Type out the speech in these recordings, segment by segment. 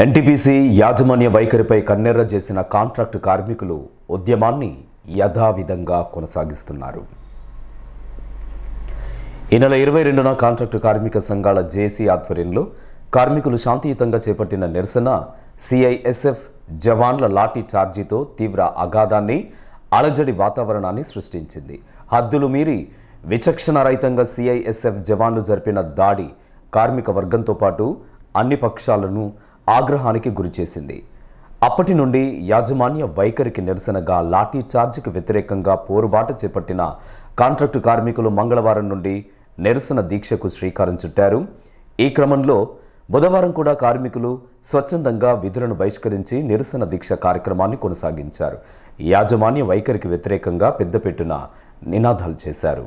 NTPC యాజమాన్య వైఖరిపై కన్నెర్ర చేసిన కాంట్రాక్టు కార్మికులు ఉద్యమాన్ని యథావిధంగా కొనసాగిస్తున్నారు ఈ నెల ఇరవై రెండున కాంట్రాక్టు కార్మిక సంఘాల జేసీ ఆధ్వర్యంలో కార్మికులు శాంతియుతంగా చేపట్టిన నిరసన సిఐఎస్ఎఫ్ జవాన్ల లాఠీ ఛార్జీతో తీవ్ర అగాధాన్ని అలజడి వాతావరణాన్ని సృష్టించింది హద్దులు మీరి విచక్షణారహితంగా సిఐఎస్ఎఫ్ జవాన్లు జరిపిన దాడి కార్మిక వర్గంతో పాటు అన్ని పక్షాలను ఆగ్రహానికి గురిచేసింది అప్పటి నుండి యాజమాన్య వైఖరికి నిరసనగా లాఠీ చార్జికి వ్యతిరేకంగా పోరుబాట చేపట్టిన కాంట్రాక్టు కార్మికులు మంగళవారం నుండి నిరసన దీక్షకు శ్రీకారం చుట్టారు ఈ క్రమంలో బుధవారం కూడా కార్మికులు స్వచ్ఛందంగా విధులను బహిష్కరించి నిరసన దీక్ష కార్యక్రమాన్ని కొనసాగించారు యాజమాన్య వైఖరికి వ్యతిరేకంగా పెద్దపెట్టున నినాదాలు చేశారు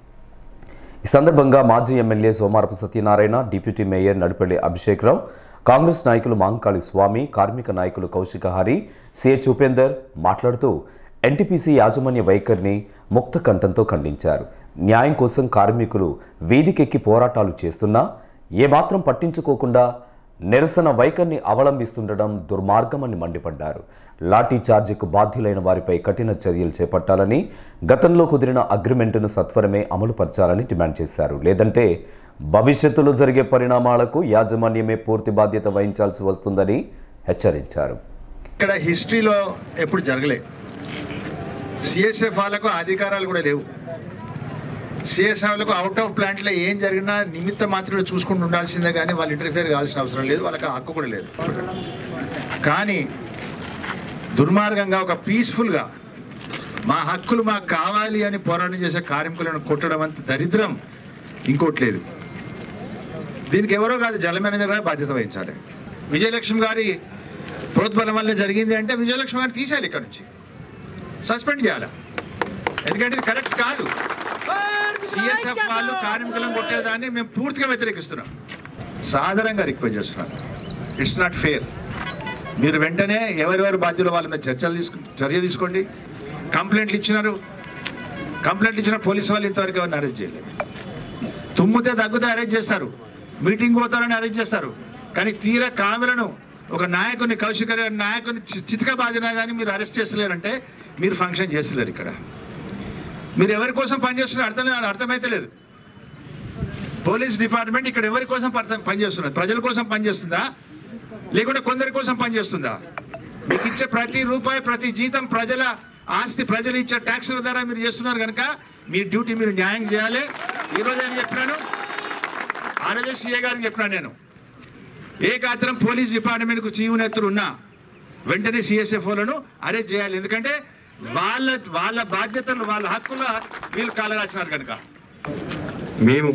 ఈ సందర్భంగా మాజీ MLA Somarapu Satyanarayana deputy mayor Nadipalli అభిషేక్రావు Congress నాయకులు మాంకాళి స్వామి కార్మిక నాయకులు కౌశిక హరి సిహెచ్ ఉపేందర్ మాట్లాడుతూ ఎన్టీపీసీ యాజమాన్య వైఖరిని ముక్త కంఠంతో ఖండించారు న్యాయం కోసం కార్మికులు వీధికెక్కి పోరాటాలు చేస్తున్నా ఏమాత్రం పట్టించుకోకుండా నిరసన వైఖరిని అవలంబిస్తుండడం దుర్మార్గమని మండిపడ్డారు లాఠీ చార్జీకు బాధ్యులైన వారిపై కఠిన చర్యలు చేపట్టాలని గతంలో కుదిరిన అగ్రిమెంటును సత్వరమే అమలుపరచాలని డిమాండ్ చేశారు లేదంటే భవిష్యత్తులో జరిగే పరిణామాలకు యాజమాన్యమే పూర్తి బాధ్యత వహించాల్సి వస్తుందని హెచ్చరించారు ఇక్కడ హిస్టరీలో ఎప్పుడు జరగలే సిఎస్ఎఫ్ వాళ్ళకు అధికారాలు కూడా లేవు సిఎస్ఎఫ్ వాళ్ళకు అవుట్ ఆఫ్ ప్లాంట్లో ఏం జరిగినా నిమిత్త మాత్రమే చూసుకుంటూ ఉండాల్సిందే కానీ వాళ్ళు ఇంటర్ఫియర్ కావాల్సిన అవసరం లేదు వాళ్ళకి ఆ హక్కు కూడా లేదు కానీ దుర్మార్గంగా ఒక పీస్ఫుల్గా మా హక్కులు మాకు కావాలి అని పోరాటం చేసే కార్మికులను కొట్టడం అంత దరిద్రం ఇంకోటి లేదు దీనికి ఎవరో కాదు జల మేనేజర్ గారు బాధ్యత వహించాలి విజయలక్ష్మి గారి ప్రోద్బలం వల్ల జరిగింది అంటే విజయలక్ష్మి గారిని తీసేయాలి ఇక్కడ నుంచి సస్పెండ్ చేయాలి ఎందుకంటే ఇది కరెక్ట్ కాదు సిఎస్ఎఫ్ వాళ్ళు కార్మికులను కొట్టేదాన్ని మేము పూర్తిగా వ్యతిరేకిస్తున్నాం సాధారణంగా రిక్వెస్ట్ చేస్తున్నాం ఇట్స్ నాట్ ఫేర్ మీరు వెంటనే ఎవరెవరు బాధ్యులు వాళ్ళ మీద చర్చలు తీసుకు చర్య తీసుకోండి కంప్లైంట్లు ఇచ్చినారు కంప్లైంట్లు ఇచ్చిన పోలీసు వాళ్ళు ఇంతవరకు ఎవరిని అరెస్ట్ చేయలేదు తుమ్మితే దగ్గుతే అరెస్ట్ చేస్తారు మీటింగ్ పోతారని అరెస్ట్ చేస్తారు కానీ తీర కామెలను ఒక నాయకుని కౌశిక గారి నాయకుని చి- చితక బాధినా కానీ మీరు అరెస్ట్ చేస్తలేరంటే మీరు ఫంక్షన్ చేస్తలేరు ఇక్కడ మీరు ఎవరి కోసం పనిచేస్తున్నారు అర్థం అర్థమైతే లేదు పోలీస్ డిపార్ట్మెంట్ ఇక్కడ ఎవరి కోసం పర్త- పనిచేస్తున్నది ప్రజల కోసం పనిచేస్తుందా లేకుంటే కొందరి కోసం పనిచేస్తుందా మీకు ఇచ్చే ప్రతి రూపాయి ప్రతి జీతం ప్రజల ఆస్తి ప్రజలు ఇచ్చే ట్యాక్సుల ద్వారా మీరు చేస్తున్నారు కనుక మీ డ్యూటీ మీరు న్యాయం చేయాలి ఈరోజు నేను చెప్పినాను ఆ రోజే సీఏ గారికి చెప్పినాను నేను ఏ గాత్రం పోలీస్ డిపార్ట్మెంట్కు చీవునెత్తులు ఉన్నా వెంటనే సిఎస్ఎఫ్ఓలను అరెస్ట్ చేయాలి ఎందుకంటే వాళ్ళ వాళ్ళ బాధ్యతలు వాళ్ళ హక్కులు వీళ్ళు కాలరాసినారు కనుక మేము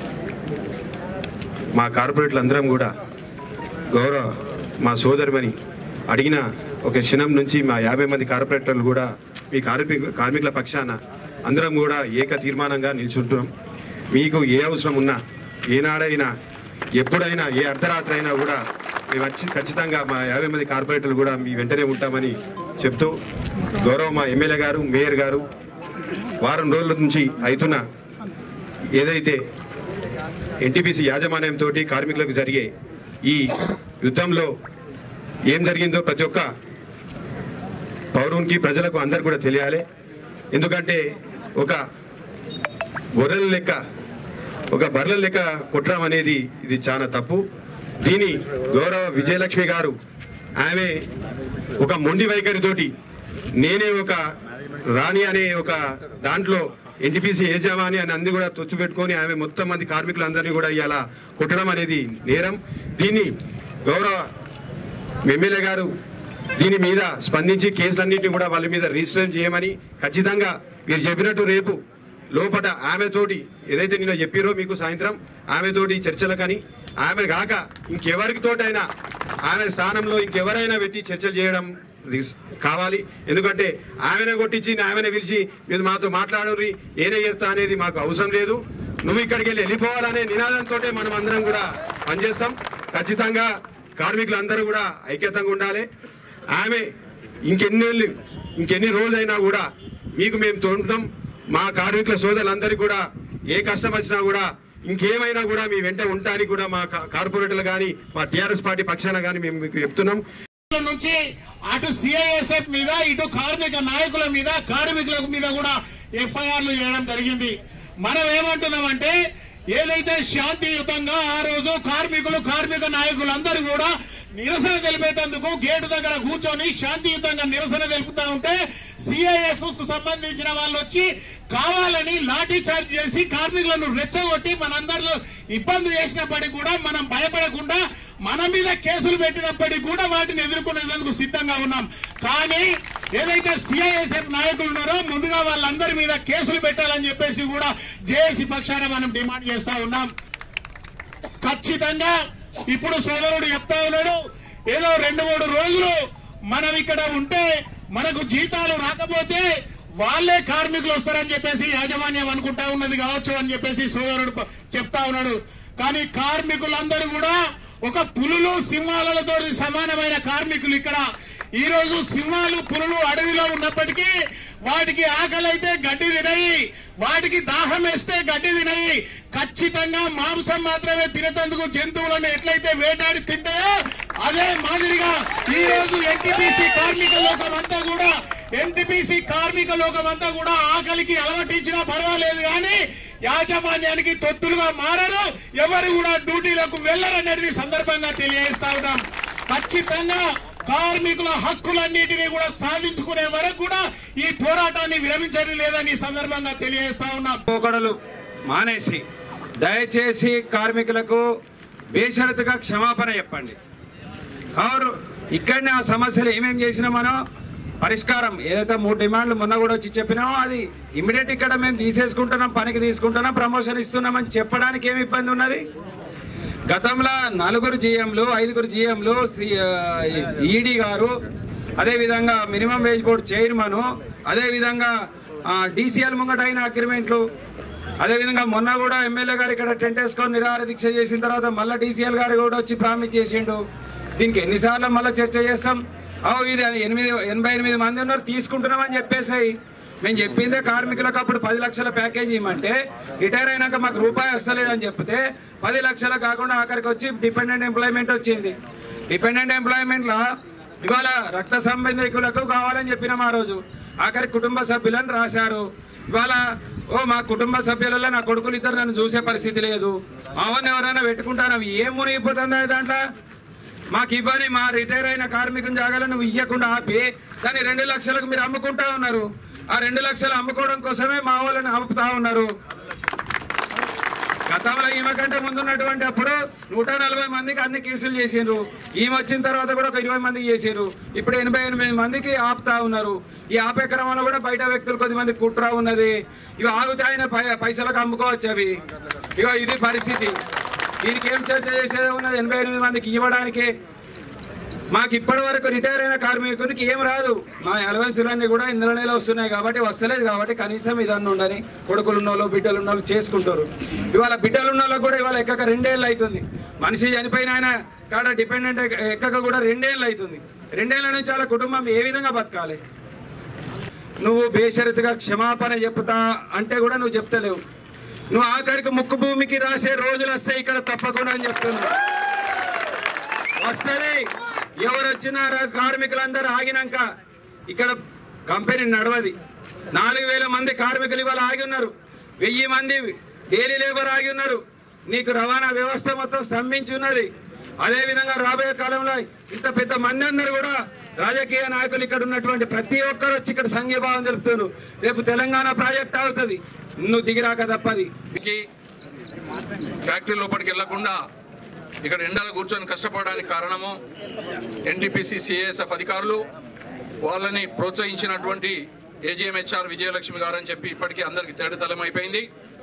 మా కార్పొరేట్లు అందరం కూడా గౌరవ మా సోదరుమని అడిగిన ఒక క్షణం నుంచి మా యాభై మంది కార్పొరేటర్లు కూడా మీ కార్మిక కార్మికుల పక్షాన అందరం కూడా ఏక తీర్మానంగా నిల్చుంటున్నాం మీకు ఏ అవసరం ఉన్నా ఏనాడైనా ఎప్పుడైనా ఏ అర్ధరాత్రి అయినా కూడా మేము వచ్చి ఖచ్చితంగా మా యాభై మంది కార్పొరేటర్లు కూడా మీ వెంటనే ఉంటామని చెప్తూ గౌరవ మా ఎమ్మెల్యే గారు మేయర్ గారు వారం రోజుల నుంచి అవుతున్న ఏదైతే ఎన్టీపీసీ యాజమాన్యంతో కార్మికులకు జరిగే ఈ యుద్ధంలో ఏం జరిగిందో ప్రతి ఒక్క పౌరునికి ప్రజలకు అందరు కూడా తెలియాలి ఎందుకంటే ఒక గొర్రెల లెక్క ఒక బర్రెల లెక్క కొట్టడం అనేది ఇది చాలా తప్పు దీని గౌరవ విజయలక్ష్మి గారు ఆమె ఒక మొండి వైఖరితోటి నేనే ఒక రాణి అనే ఒక దాంట్లో ఎన్టీపీసీ యజమాని అని అన్ని కూడా తొచ్చుపెట్టుకొని ఆమె మొత్తం మంది కార్మికులందరినీ కూడా ఇలా కొట్టడం అనేది నేరం దీన్ని గౌరవ ఎమ్మెల్యే గారు దీని మీద స్పందించి కేసులన్నింటినీ కూడా వాళ్ళ మీద రిజిస్టర్ చేయమని ఖచ్చితంగా మీరు చెప్పినట్టు రేపు లోపల ఆమెతోటి ఏదైతే నిన్న చెప్పిరో మీకు సాయంత్రం ఆమెతోటి చర్చలకని ఆమె కాక ఇంకెవరికి తోటైనా ఆమె స్థానంలో ఇంకెవరైనా పెట్టి చర్చలు చేయడం ఇది కావాలి ఎందుకంటే ఆమెనే కొట్టించి ఆమెనే పిలిచి మీరు మాతో మాట్లాడరు నేనే చేస్తా అనేది మాకు అవసరం లేదు నువ్వు ఇక్కడికి వెళ్ళి వెళ్ళిపోవాలనే నినాదంతో మనం అందరం కూడా పనిచేస్తాం ఖచ్చితంగా కార్మికులు అందరూ కూడా ఐక్యతంగా ఉండాలి ఆమె ఇంకెన్నేళ్ళు ఇంకెన్ని రోజులైనా కూడా మీకు మేము తోడుతాం మా కార్మికుల సోదరులందరికీ కూడా ఏ కష్టం వచ్చినా కూడా ఇంకేమైనా కూడా మీ వెంట ఉండడానికి కూడా మా కా- కార్పొరేటర్లు కానీ మా టీఆర్ఎస్ పార్టీ పక్షాన కానీ మేము మీకు చెప్తున్నాం నుంచి అటు సిఐఎస్ఎఫ్ మీద ఇటు కార్మిక నాయకుల మీద కార్మికుల మీద కూడా ఎఫ్ఐఆర్లు చేయడం జరిగింది మనం ఏమంటున్నామంటే ఏదైతే శాంతియుతంగా ఆ రోజు కార్మికులు కార్మిక నాయకులు అందరూ కూడా నిరసన తెలిపేందుకు గేటు దగ్గర కూర్చొని శాంతియుతంగా నిరసన తెలుపుతా ఉంటే సిఐఎఫ్ కు సంబంధించిన వాళ్ళు వచ్చి కావాలని లాఠీ చార్జ్ చేసి కార్మికులను రెచ్చగొట్టి మనందరిలో ఇబ్బంది చేసినప్పటికీ కూడా మనం భయపడకుండా మన మీద కేసులు పెట్టినప్పటికీ కూడా వాటిని ఎదుర్కొనేందుకు సిద్ధంగా ఉన్నాం కానీ ఏదైతే సిఐఎస్ఎఫ్ నాయకులు ఉన్నారో ముందుగా వాళ్ళందరి మీద కేసులు పెట్టాలని చెప్పేసి కూడా జేఏసీ పక్షాన మనం డిమాండ్ చేస్తా ఉన్నాం ఖచ్చితంగా ఇప్పుడు సోదరుడు చెప్తా ఉన్నాడు ఏదో రెండు మూడు రోజులు మనం ఇక్కడ ఉంటే మనకు జీతాలు రాకపోతే వాళ్ళే కార్మికులు వస్తారని చెప్పేసి యాజమాన్యం అనుకుంటా ఉన్నది కావచ్చు అని చెప్పేసి సోదరుడు ప- చెప్తా ఉన్నాడు కానీ కార్మికులందరూ కూడా ఒక పులులు సింహాలతో సమానమైన కార్మికులు ఇక్కడ ఈ రోజు సింహాలు పులులు అడవిలో ఉన్నప్పటికీ వాటికి ఆకలి అయితే గడ్డి తినయి వాటికి దాహం వేస్తే గడ్డి తినయి ఖచ్చితంగా మాంసం మాత్రమే తినేందుకు జంతువులను ఎట్లయితే వేటాడి తింటాయో అదే మాదిరిగా ఈ రోజు ఎన్టీపీసీ కార్మిక లోకం అంతా కూడా ఎన్టీపీసీ కార్మిక లోకం అంతా కూడా ఆకలికి అలవటించినా పర్వాలేదు కానీ యాజమాన్యానికి తొత్తులుగా మారరు ఎవరు కూడా డ్యూటీలకు వెళ్ళరనేది సందర్భంగా తెలియజేస్తా ఉన్నాం ఖచ్చితంగా కార్మికుల హక్కులన్నిటినీ కూడా సాధించుకునే వరకు కూడా ఈ పోరాటాన్ని విరమించడం లేదని ఈ సందర్భంగా తెలియజేస్తా ఉన్నాం పోకడలు మానేసి దయచేసి కార్మికులకు బేషరతుగా క్షమాపణ చెప్పండి ఆరు ఇక్కడనే ఆ సమస్యలు ఏమేం చేసినా మనం పరిష్కారం ఏదైతే మూడు డిమాండ్లు మొన్న కూడా వచ్చి చెప్పినామో అది ఇమీడియట్ ఇక్కడ మేము తీసేసుకుంటున్నాం పనికి తీసుకుంటున్నాం ప్రమోషన్ ఇస్తున్నామని చెప్పడానికి ఏమి ఇబ్బంది ఉన్నది గతంలో నలుగురు జీఎంలు ఐదుగురు జీఎంలు ఈడీ గారు అదేవిధంగా మినిమం వేజ్ బోర్డు చైర్మన్ అదేవిధంగా డీసీఎల్ ముంగట అయిన అగ్రిమెంట్లు అదేవిధంగా మొన్న కూడా ఎమ్మెల్యే గారు ఇక్కడ టెంట్ వేసుకొని నిరాహార దీక్ష చేసిన తర్వాత మళ్ళీ డీసీఎల్ గారు కూడా వచ్చి ప్రామిస్ చేసిండు దీనికి ఎన్నిసార్లు మళ్ళీ చర్చ చేస్తాం అవు ఇది ఎనిమిది ఎనభై ఎనిమిది మంది ఉన్నారు తీసుకుంటున్నామని చెప్పేసాయి మేము చెప్పిందే కార్మికులకు అప్పుడు పది లక్షల ప్యాకేజ్ ఇవ్వమంటే రిటైర్ అయినాక మాకు రూపాయి వస్తలేదని చెప్తే పది లక్షలు కాకుండా ఆఖరికి వచ్చి డిపెండెంట్ ఎంప్లాయ్మెంట్ వచ్చింది డిపెండెంట్ ఎంప్లాయ్మెంట్లో ఇవాళ రక్త సంబంధికులకు కావాలని చెప్పినాం ఆ రోజు ఆఖరి కుటుంబ సభ్యులను రాశారు ఇవాళ ఓ మా కుటుంబ సభ్యులలో నా కొడుకులు ఇద్దరు నన్ను చూసే పరిస్థితి లేదు మా వాడిని ఎవరైనా పెట్టుకుంటాను ఏం మునిగిపోతుందా దాంట్లో మాకు ఇవ్వని మా రిటైర్ అయిన కార్మికుని జాగాలను నువ్వు ఇవ్వకుండా ఆపి దాన్ని రెండు లక్షలకు మీరు అమ్ముకుంటా ఉన్నారు ఆ రెండు లక్షలు అమ్ముకోవడం కోసమే మా వాళ్ళని ఆపుతా ఉన్నారు గతంలో ఈమె కంటే ముందున్నటువంటి అప్పుడు నూట నలభై మందికి అన్ని కేసులు చేసిండ్రు ఈమె వచ్చిన తర్వాత కూడా ఒక ఇరవై మందికి చేసిండ్రు ఇప్పుడు ఎనభై ఎనిమిది మందికి ఆపుతా ఉన్నారు ఈ ఆపే క్రమంలో కూడా బయట వ్యక్తులు కొద్దిమంది కుట్ర ఉన్నది ఇవి ఆగితే ఆయన పై- పైసలకు అమ్ముకోవచ్చు అవి ఇగో ఇది పరిస్థితి దీనికి ఏం చర్చ చేసేది ఉన్నది ఎనభై ఎనిమిది మందికి ఇవ్వడానికి మాకు ఇప్పటి వరకు రిటైర్ అయిన కార్మికునికి ఏం రాదు మా అలవెన్సులన్నీ కూడా నెల నెల వస్తున్నాయి కాబట్టి వస్తలేదు కాబట్టి కనీసం ఇదన్నీ ఉండని కొడుకులు ఉన్న వాళ్ళు బిడ్డలు ఉన్న వాళ్ళు చేసుకుంటారు ఇవాళ బిడ్డలు ఉన్న వాళ్ళకి కూడా ఇవాళ ఎక్కక రెండేళ్ళు అవుతుంది మనిషి చనిపోయిన ఆయన కాడ డిపెండెంట్ ఎక్కక కూడా రెండేళ్ళు అవుతుంది రెండేళ్ల నుంచి వాళ్ళ కుటుంబం ఏ విధంగా బతకాలి నువ్వు బేషరతుగా క్షమాపణ చెప్తా అంటే కూడా నువ్వు చెప్తలేవు నువ్వు ఆఖరికి ముక్కు భూమికి రాసే రోజులు వస్తాయి ఇక్కడ తప్పకుండా అని చెప్తున్నా వస్తుంది ఎవరు వచ్చినా రా- కార్మికులందరూ ఆగినాక ఇక్కడ కంపెనీ నడవది నాలుగు వేల మంది కార్మికులు ఇవాళ ఆగి ఉన్నారు వెయ్యి మంది డైలీ లేబర్ ఆగి ఉన్నారు నీకు రవాణా వ్యవస్థ మొత్తం స్తంభించి ఉన్నది అదేవిధంగా రాబోయే కాలంలో ఇంత పెద్ద మంది అందరూ కూడా రాజకీయ నాయకులు ఇక్కడ ఉన్నటువంటి ప్రతి ఒక్కరు వచ్చి ఇక్కడ సంఘీభావం తెలుపుతున్నారు రేపు తెలంగాణ ప్రాజెక్ట్ అవుతుంది నువ్వు దిగిరాక తప్పది కి ఫ్యాక్టరీ లోపలికి వెళ్లకుండా ఇక్కడ ఎండలో కూర్చొని కష్టపడడానికి కారణము ఎన్టీపీసీ సిఏఎస్ఎఫ్ అధికారులు వాళ్ళని ప్రోత్సహించినటువంటి ఏజీఎంహెచ్ఆర్ విజయలక్ష్మి గారు అని చెప్పి ఇప్పటికీ అందరికి తేడతలం అయిపోయింది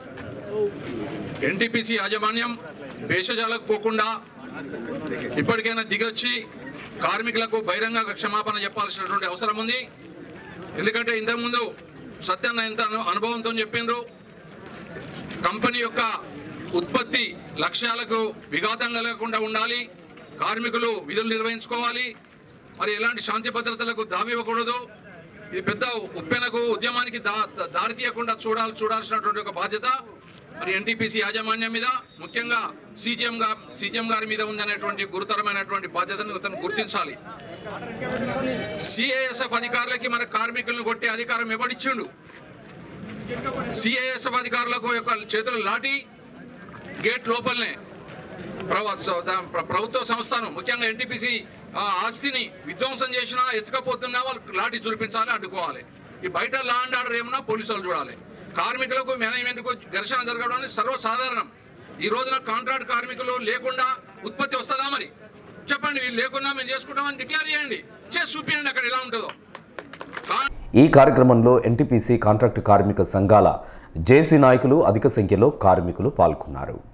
ఎన్టీపీసీ యాజమాన్యం భేషజాలకు పోకుండా ఇప్పటికైనా దిగొచ్చి కార్మికులకు బహిరంగ క్షమాపణ చెప్పాల్సినటువంటి అవసరం ఉంది ఎందుకంటే ఇంతకుముందు సత్యన్న ఎంత అను- అనుభవంతో చెప్పిండ్రు కంపెనీ యొక్క ఉత్పత్తి లక్ష్యాలకు విఘాతం కలగకుండా ఉండాలి కార్మికులు విధులు నిర్వహించుకోవాలి మరి ఎలాంటి శాంతి భద్రతలకు దావివ్వకూడదు ఇది పెద్ద ఉప్పెనకు ఉద్యమానికి దా దారి తీయకుండా చూడాలి చూడాల్సినటువంటి ఒక బాధ్యత మరి ఎన్టీపీసీ యాజమాన్యం మీద ముఖ్యంగా సీజీఎం గా సీజీఎం గారి మీద ఉందనేటువంటి గురుతరమైనటువంటి బాధ్యతను అతను గుర్తించాలి సిఐఎస్ఎఫ్ అధికారులకి మన కార్మికులను కొట్టే అధికారం ఎవడిచ్చిండు సిఐఎస్ఎఫ్ అధికారులకు యొక్క చేతులు లాఠీ గేట్ లోపలనే ప్రభు- స- దా- ప్ర- ప్రభుత్వ సంస్థను ముఖ్యంగా ఎన్టీపీసీ ఆస్తిని విధ్వంసం చేసినా ఎత్తుకపోతున్నా వాళ్ళు లాఠీ చూపించాలి అడ్డుకోవాలి ఈ బయట లా అండ్ ఆర్డర్ ఏమన్నా పోలీసులు చూడాలి కార్మికులకు మేనేజ్మెంట్కు ఘర్షణ జరగడం అనేది సర్వసాధారణం ఈ రోజున కాంట్రాక్ట్ కార్మికులు లేకుండా ఉత్పత్తి వస్తుందా మరి చెప్పండి వీళ్ళు లేకుండా మేము చేసుకుంటామని డిక్లేర్ చేయండి చేసి చూపించండి అక్కడ ఎలా ఉంటుందో కా- ఈ కార్యక్రమంలో ఎన్టీపీసీ కాంట్రాక్టు కార్మిక సంఘాల జేసీ నాయకులు అధిక సంఖ్యలో కార్మికులు పాల్గొన్నారు